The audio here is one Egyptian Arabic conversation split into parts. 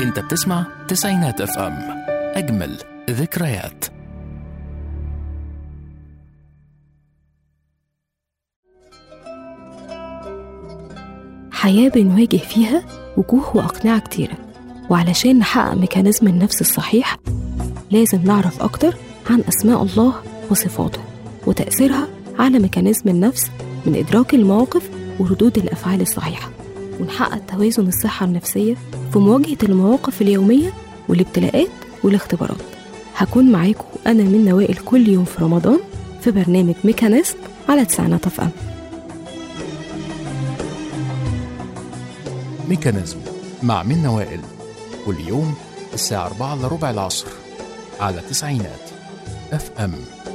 انت بتسمع تسعينات اف ام اجمل ذكريات حياة بنواجه فيها وجوه وأقنعة كتيرة وعلشان نحقق ميكانيزم النفس الصحيح لازم نعرف أكتر عن أسماء الله وصفاته وتأثيرها على ميكانيزم النفس من إدراك المواقف وردود الأفعال الصحيحة ونحقق توازن الصحة النفسية في مواجهة المواقف اليومية والابتلاءات والاختبارات هكون معاكم أنا من نوائل كل يوم في رمضان في برنامج ميكانيزم على تسعينات اف ام ميكانيزم مع منى وائل كل يوم الساعة 4 إلا ربع العصر على تسعينات اف ام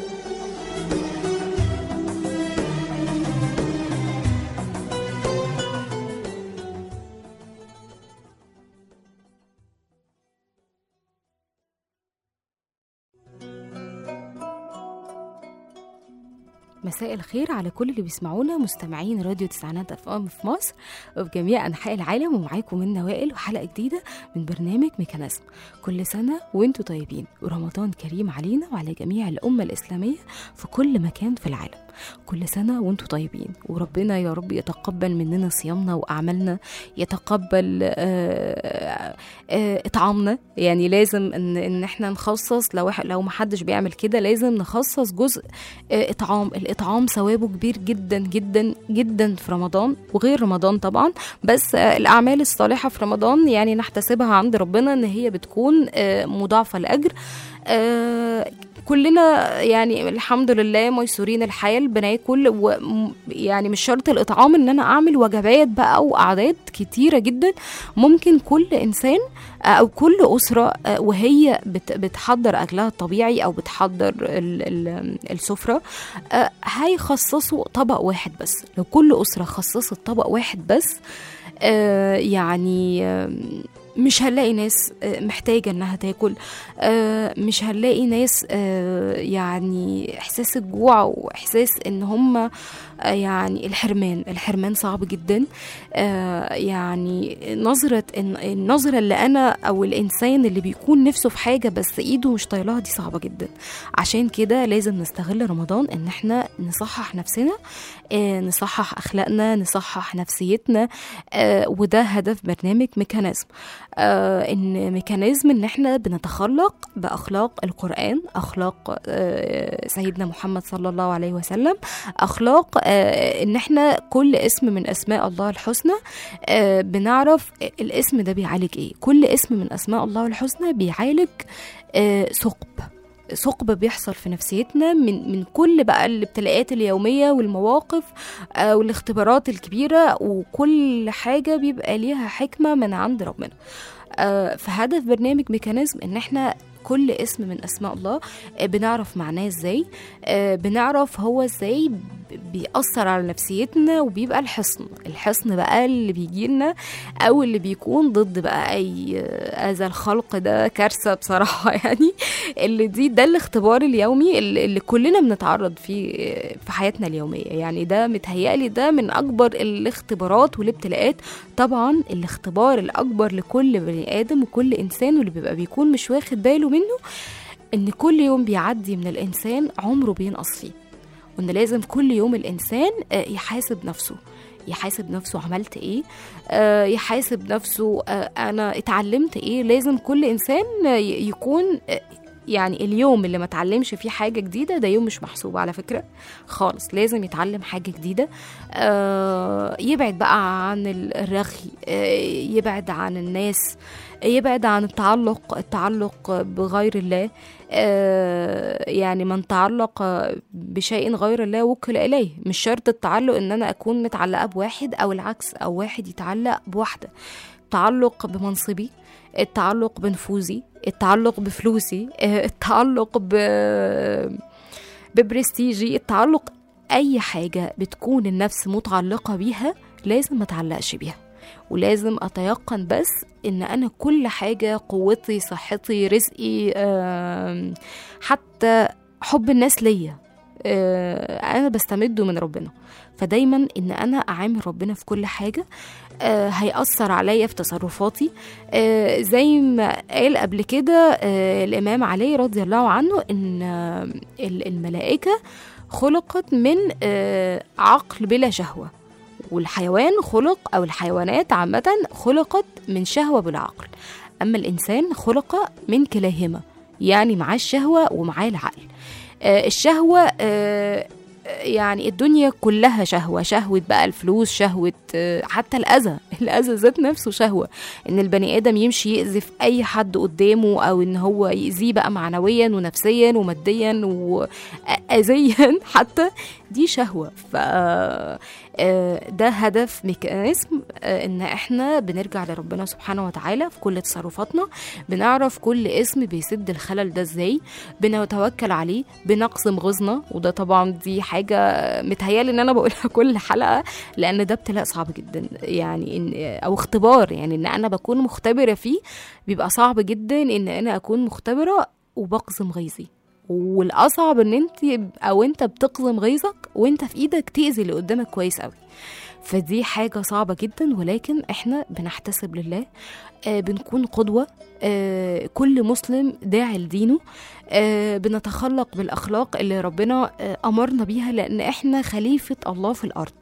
مساء الخير على كل اللي بيسمعونا مستمعين راديو تسعينات اف ام في مصر وفي جميع انحاء العالم ومعاكم من نوائل وحلقه جديده من برنامج ميكانيزم كل سنه وانتم طيبين ورمضان كريم علينا وعلى جميع الامه الاسلاميه في كل مكان في العالم كل سنه وانتم طيبين وربنا يا رب يتقبل مننا صيامنا واعمالنا يتقبل آه، آه، اطعامنا يعني لازم ان ان احنا نخصص لو إح- لو ما حدش بيعمل كده لازم نخصص جزء آه، اطعام الاطعام ثوابه كبير جدا جدا جدا في رمضان وغير رمضان طبعا بس آه، الاعمال الصالحه في رمضان يعني نحتسبها عند ربنا ان هي بتكون آه، مضاعفه الاجر آه، كلنا يعني الحمد لله ميسورين الحال بناكل ويعني مش شرط الاطعام ان انا اعمل وجبات بقى واعداد كتيره جدا ممكن كل انسان آه، او كل اسره آه، وهي بت- بتحضر اكلها الطبيعي او بتحضر ال- ال- السفره آه، هيخصصوا طبق واحد بس لو كل اسره خصصت طبق واحد بس آه، يعني آه، مش هنلاقي ناس آه، محتاجة انها تاكل آه، مش هنلاقي ناس آه، يعني احساس الجوع واحساس ان هم آه، يعني الحرمان الحرمان صعب جدا آه، يعني نظرة إن- النظرة اللي انا او الانسان اللي بيكون نفسه في حاجة بس ايده مش طايلها دي صعبة جدا عشان كده لازم نستغل رمضان ان احنا نصحح نفسنا آه، نصحح اخلاقنا نصحح نفسيتنا آه، وده هدف برنامج ميكانيزم آه، ان ميكانيزم ان احنا بنتخلق باخلاق القران اخلاق آه، سيدنا محمد صلى الله عليه وسلم اخلاق آه، ان احنا كل اسم من اسماء الله الحسنى آه، بنعرف الاسم ده بيعالج ايه كل اسم من اسماء الله الحسنى بيعالج آه، ثقب ثقب بيحصل في نفسيتنا من من كل بقى الابتلاءات اليوميه والمواقف آه، والاختبارات الكبيره وكل حاجه بيبقى ليها حكمه من عند ربنا آه، فهدف برنامج ميكانيزم ان احنا كل اسم من اسماء الله آه، بنعرف معناه ازاي آه، بنعرف هو ازاي ب- بيأثر على نفسيتنا وبيبقى الحصن الحصن بقى اللي بيجي لنا او اللي بيكون ضد بقى اي آه، اذى الخلق ده كارثه بصراحه يعني اللي دي ده الاختبار اليومي اللي, اللي كلنا بنتعرض فيه آه، في حياتنا اليوميه يعني ده متهيألي ده من اكبر الاختبارات والابتلاءات طبعا الاختبار الاكبر لكل بني ادم وكل انسان واللي بيبقى بيكون مش واخد باله منه ان كل يوم بيعدي من الانسان عمره بينقص فيه وان لازم كل يوم الانسان آه، يحاسب نفسه يحاسب نفسه عملت ايه آه، يحاسب نفسه آه، انا اتعلمت ايه لازم كل انسان آه، ي- يكون آه، يعني اليوم اللي ما اتعلمش فيه حاجة جديدة ده يوم مش محسوب على فكرة خالص لازم يتعلم حاجة جديدة آه، يبعد بقى عن ال- الرغي آه، يبعد عن الناس يبعد عن التعلق التعلق بغير الله آه، يعني من تعلق بشيء غير الله وكل إليه مش شرط التعلق إن أنا أكون متعلقة بواحد أو العكس أو واحد يتعلق بواحدة التعلق بمنصبي التعلق بنفوذي التعلق بفلوسي آه، التعلق ب ببرستيجي التعلق أي حاجة بتكون النفس متعلقة بيها لازم ما تعلقش بيها ولازم أتيقن بس إن أنا كل حاجة قوتي صحتي رزقي آم، حتى حب الناس ليا آه، انا بستمده من ربنا فدايما ان انا اعامل ربنا في كل حاجه آه، هيأثر عليا في تصرفاتي آه، زي ما قال قبل كده آه، الامام علي رضي الله عنه ان آه، ال- الملائكه خلقت من آه، عقل بلا شهوه والحيوان خلق او الحيوانات عامه خلقت من شهوه بلا عقل اما الانسان خلق من كلاهما يعني معاه الشهوه ومعاه العقل آه، الشهوه آه، يعني الدنيا كلها شهوة شهوة بقى الفلوس شهوة آه، حتى الأذى الأذى ذات نفسه شهوة إن البني آدم يمشي يأذي في أي حد قدامه أو إن هو يأذيه بقى معنويا ونفسيا وماديا وأذيا حتى دي شهوة ف آه، ده هدف ميكانيزم آه، ان احنا بنرجع لربنا سبحانه وتعالى في كل تصرفاتنا بنعرف كل اسم بيسد الخلل ده ازاي بنتوكل عليه بنقسم غيظنا وده طبعا دي حاجه متهيالي ان انا بقولها كل حلقه لان ده ابتلاء صعب جدا يعني إن او اختبار يعني ان انا بكون مختبره فيه بيبقى صعب جدا ان انا اكون مختبره وبقسم غيظي والاصعب ان انت او انت بتقسم غيظك وانت في ايدك تاذي اللي قدامك كويس قوي فدي حاجة صعبة جدا ولكن احنا بنحتسب لله آه بنكون قدوة آه كل مسلم داعي لدينه آه بنتخلق بالأخلاق اللي ربنا آه أمرنا بيها لأن احنا خليفة الله في الأرض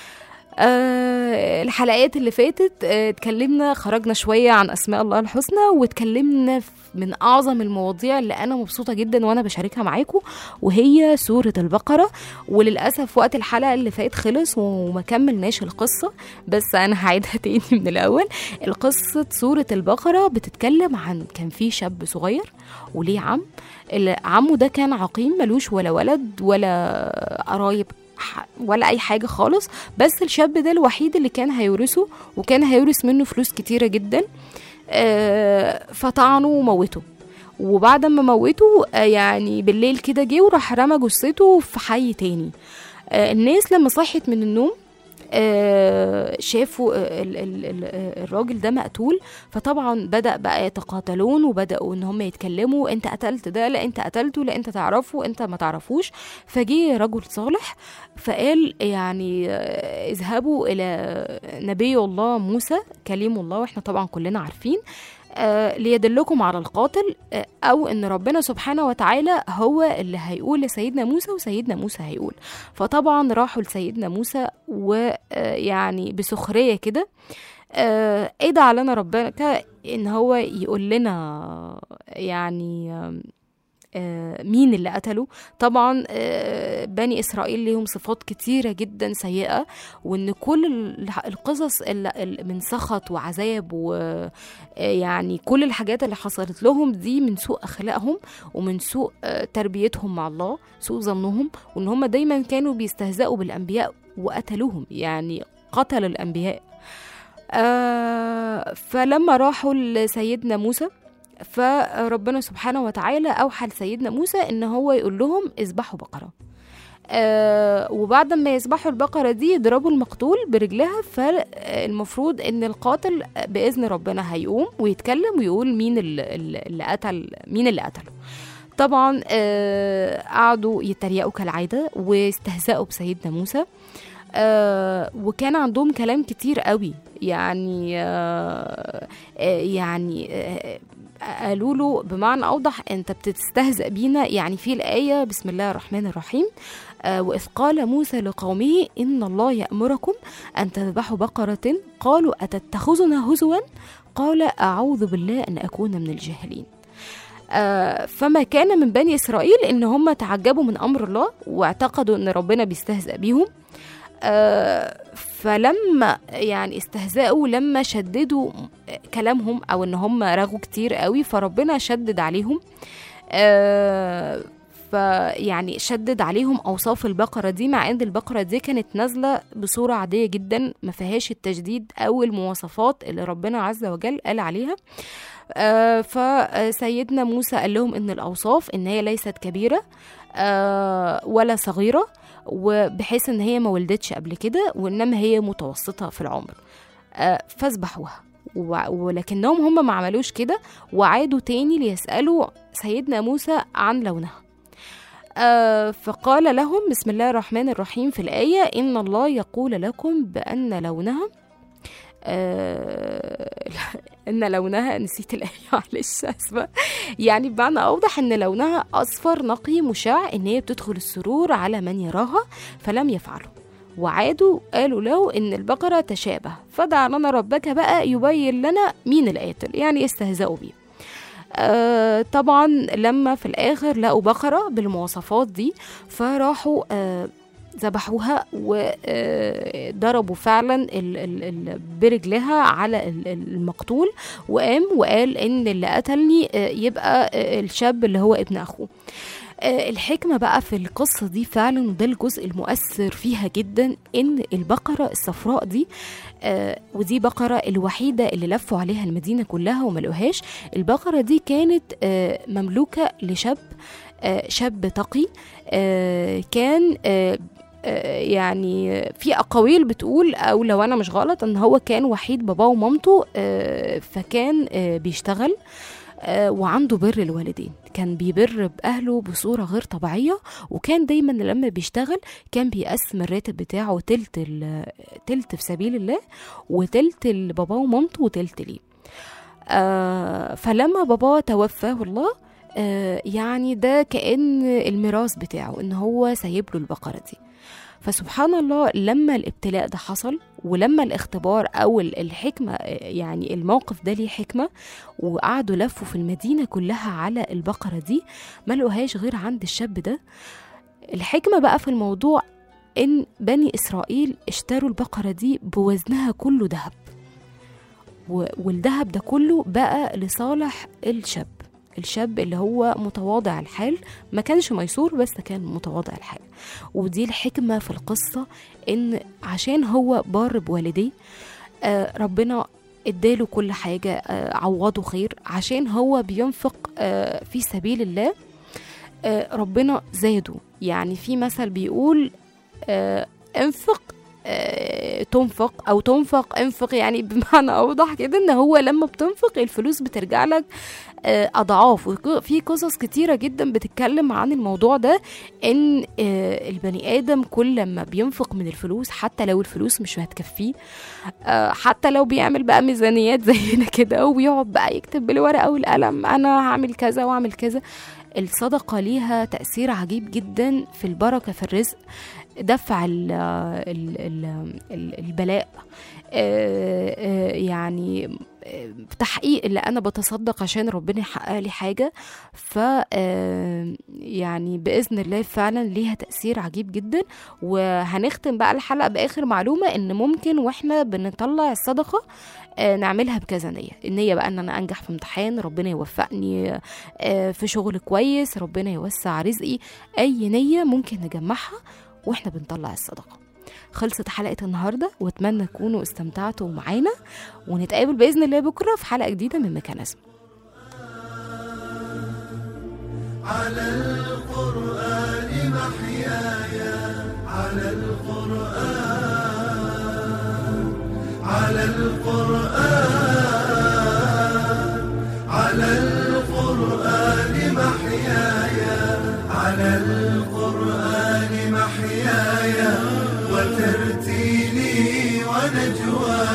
آه الحلقات اللي فاتت آه اتكلمنا خرجنا شوية عن أسماء الله الحسنى واتكلمنا في- من أعظم المواضيع اللي أنا مبسوطة جدا وأنا بشاركها معاكم وهي سورة البقرة وللأسف وقت الحلقة اللي فات خلص وما كملناش القصة بس أنا هعيدها تاني من الأول القصة سورة البقرة بتتكلم عن كان في شاب صغير وليه عم ال- عمه ده كان عقيم ملوش ولا ولد ولا قرايب ح- ولا اي حاجه خالص بس الشاب ده الوحيد اللي كان هيورثه وكان هيورث منه فلوس كتيره جدا آه، فطعنه وموته وبعد ما موته آه، يعني بالليل كده جه وراح رمى جثته في حي تاني آه، الناس لما صحت من النوم آه، شافوا آه، ال- ال- ال- آه، الراجل ده مقتول فطبعا بدأ بقى يتقاتلون وبدأوا ان هم يتكلموا انت قتلت ده لا انت قتلته لا انت تعرفه انت ما تعرفوش فجه رجل صالح فقال يعني آه، اذهبوا الى نبي الله موسى كليم الله واحنا طبعا كلنا عارفين آه، ليدلكم على القاتل آه، او ان ربنا سبحانه وتعالى هو اللي هيقول لسيدنا موسى وسيدنا موسى هيقول فطبعا راحوا لسيدنا موسى ويعني بسخريه كده آه، ادعى لنا ربنا ان هو يقول لنا يعني آم، آه، مين اللي قتله طبعا آه، بني اسرائيل ليهم صفات كتيره جدا سيئه وان كل ال- القصص اللي اللي من سخط وعذاب ويعني كل الحاجات اللي حصلت لهم دي من سوء اخلاقهم ومن سوء آه، تربيتهم مع الله سوء ظنهم وان هم دايما كانوا بيستهزئوا بالانبياء وقتلوهم يعني قتلوا الانبياء آه فلما راحوا لسيدنا موسى فربنا سبحانه وتعالى اوحى لسيدنا موسى ان هو يقول لهم اذبحوا بقره آه وبعد ما يذبحوا البقره دي يضربوا المقتول برجلها فالمفروض ان القاتل باذن ربنا هيقوم ويتكلم ويقول مين اللي, اللي قتل مين اللي قتله طبعا آه قعدوا يتريقوا كالعاده واستهزأوا بسيدنا موسى آه وكان عندهم كلام كتير قوي يعني آه آه يعني آه قالوا له بمعنى اوضح انت بتستهزأ بينا يعني في الايه بسم الله الرحمن الرحيم آه واذ قال موسى لقومه ان الله يامركم ان تذبحوا بقره قالوا اتتخذنا هزوا قال اعوذ بالله ان اكون من الجاهلين آه فما كان من بني اسرائيل ان هم تعجبوا من امر الله واعتقدوا ان ربنا بيستهزأ بيهم آه فلما يعني استهزأوا لما شددوا كلامهم او ان هم رغوا كتير قوي فربنا شدد عليهم آه فيعني شدد عليهم اوصاف البقره دي مع ان البقره دي كانت نازله بصوره عاديه جدا ما فيهاش التجديد او المواصفات اللي ربنا عز وجل قال عليها آه فسيدنا موسى قال لهم ان الاوصاف ان هي ليست كبيره آه ولا صغيره وبحيث ان هي ما ولدتش قبل كده وانما هي متوسطه في العمر آه فاذبحوها ولكنهم هم ما عملوش كده وعادوا تاني ليسالوا سيدنا موسى عن لونها آه فقال لهم بسم الله الرحمن الرحيم في الآية إن الله يقول لكم بأن لونها آه ان لونها نسيت الايه معلش اسفه يعني بمعنى اوضح ان لونها اصفر نقي مشع ان هي بتدخل السرور على من يراها فلم يفعلوا وعادوا قالوا له ان البقره تشابه فدع لنا ربك بقى يبين لنا مين القاتل يعني يستهزئوا بيه آه طبعا لما في الاخر لقوا بقره بالمواصفات دي فراحوا آه ذبحوها وضربوا فعلا ال- ال- ال- برجلها على ال- ال- المقتول وقام وقال ان اللي قتلني آه، يبقى آه، الشاب اللي هو ابن اخوه آه، الحكمة بقى في القصة دي فعلا وده الجزء المؤثر فيها جدا ان البقرة الصفراء دي آه، ودي بقرة الوحيدة اللي لفوا عليها المدينة كلها وما لقوهاش البقرة دي كانت آه، مملوكة لشاب آه، شاب تقي آه، كان آه، آه، يعني في اقاويل بتقول او لو انا مش غلط ان هو كان وحيد باباه ومامته آه، فكان آه، بيشتغل آه، وعنده بر الوالدين كان بيبر بأهله بصورة غير طبيعية وكان دايما لما بيشتغل كان بيقسم الراتب بتاعه تلت ال- تلت في سبيل الله وتلت لباباه ومامته وتلت ليه آه فلما باباه توفى والله آه يعني ده كأن الميراث بتاعه ان هو سايب له البقرة دي فسبحان الله لما الابتلاء ده حصل ولما الاختبار او ال- الحكمه آه، يعني الموقف ده ليه حكمه وقعدوا لفوا في المدينه كلها على البقره دي ما لقوهاش غير عند الشاب ده الحكمه بقى في الموضوع ان بني اسرائيل اشتروا البقره دي بوزنها كله ذهب و- والذهب ده كله بقى لصالح الشاب الشاب اللي هو متواضع الحال ما كانش ميسور بس كان متواضع الحال ودي الحكمة في القصة إن عشان هو بار بوالديه آه ربنا اداله كل حاجة آه عوضه خير عشان هو بينفق آه في سبيل الله آه ربنا زاده يعني في مثل بيقول آه انفق آه، تنفق او تنفق انفق يعني بمعنى اوضح كده ان هو لما بتنفق الفلوس بترجع لك آه، اضعاف وك- في قصص كتيره جدا بتتكلم عن الموضوع ده ان آه، البني ادم كل ما بينفق من الفلوس حتى لو الفلوس مش هتكفيه آه، حتى لو بيعمل بقى ميزانيات زينا كده وبيقعد بقى يكتب بالورقه والقلم انا هعمل كذا واعمل كذا الصدقه ليها تاثير عجيب جدا في البركه في الرزق دفع ال ال ال ال البلاء آه، آه، يعني آه، تحقيق اللي انا بتصدق عشان ربنا يحقق لي حاجه ف آه، يعني باذن الله فعلا ليها تاثير عجيب جدا وهنختم بقى الحلقه باخر معلومه ان ممكن واحنا بنطلع الصدقه آه، نعملها بكذا نيه النيه بقى ان انا انجح في امتحان ربنا يوفقني آه، في شغل كويس ربنا يوسع رزقي اي نيه ممكن نجمعها واحنا بنطلع الصدقه خلصت حلقه النهارده واتمنى تكونوا استمتعتوا معانا ونتقابل باذن الله بكره في حلقه جديده من مكان اسمه وترتيلي ونجواي